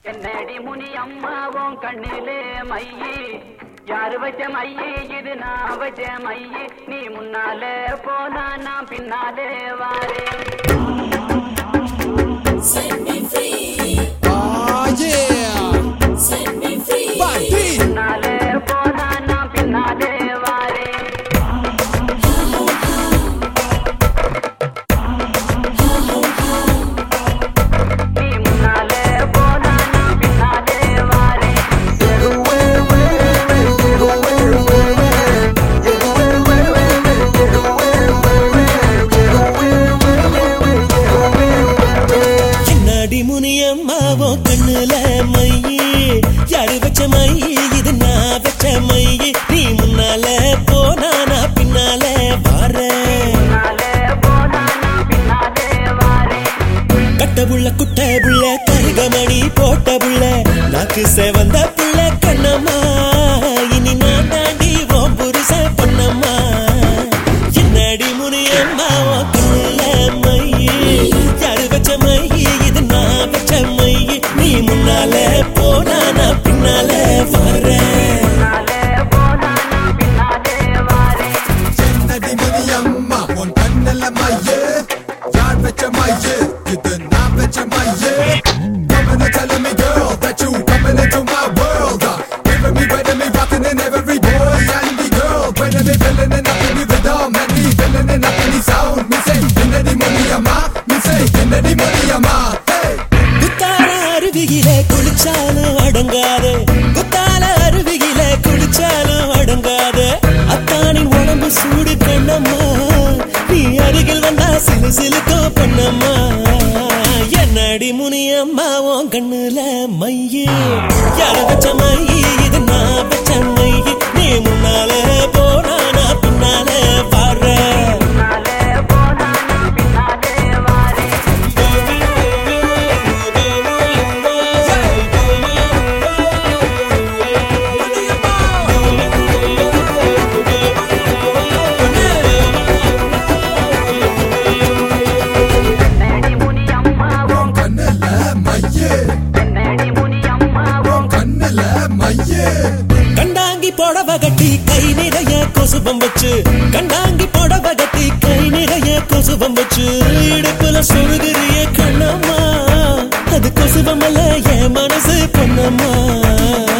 என்னடி முனி அம்மாவும் கண்ணிலே மையி யாரு வச்ச மையி இது நான் வச்ச மையி நீ முன்னாலே போனா நான் பின்னாலே வாரேன் Set me free, Ah, yeah! set me free. Bati! பின்னாலே போனா நான் பின்னாலே வாரேன் நீ முன்னாலே போனா நான் பின்னாலே வாரேன் என்னடி முனியம்மாவோ கண்ணுல மையி யாரு வச்ச மையி இது நான் வச்ச மையி நீ முன்னால போனா நான் பின்னால வாரேன் பின்னாலே போனா நான் பின்னாலே வாரேன் கட்ட புள்ள குட்ட புள்ள கருகமணி போட்ட புள்ள நாக்கு செவந்த புள்ள கண்ணம்மா இனி நான் தாண்டி ஓம் புருஷ பொன்னம்மா என்னடி முனியம்மா உன் கண்ணுல மையி யாரு வச்ச மையி இது நான் வச்ச மையி நீ முன்னால போனா நான் பின்னால வர்றேன் பின்னாலே போனா நான் பின்னாலே வாரேன் என்னடி முனியம்மா, உன் கண்ணுல மையு, யார் வச்ச மையு, இது நான் வச்ச மையு. Coming and telling me, girl, that you coming into my world. Uh, Giving me, wetting me, rocking in every boy and the girl. Bringing me, filling it up in the rhythm, and me filling it up in the sound. Me say, என்னடி Muniyamma, me say, என்னடி Muniyamma, hey. குத்தால அருவியில குளிச்சாலும் அடங்காது குத்தால அருவியில குளிச்சாலும் அடங்காது அத்தானின் உடம்பு சூடு கண்ணம்மா நீ அருகில் வந்தா சிலு சிலுக்கோ பண்ணம்மா என்னடி முனியம்மா உன் கண்ணுல மையே யார வச்ச மையி இது நான் வச்ச மையி நீ முன்னால போனா நான் பின்னால பாடுறேன் பின்னாலே போனா நான் பின்னாலே வாரேன் என்னடி முனி அம்மாவும் கண்ணுல மையு, என்னடி முனி அம்மாவும் கண்ணுல மையு. கண்டாங்கி புடவ கட்டி கை நிறைய கொசுபம் வச்சு கண்டாங்கி புடவ கட்டி கை நிறைய கொசுபம் வச்சு இடுப்புல சொருகிறிய கண்ணம்மா அது கொசுபம் அல்ல என் மனசு பொன்னம்மா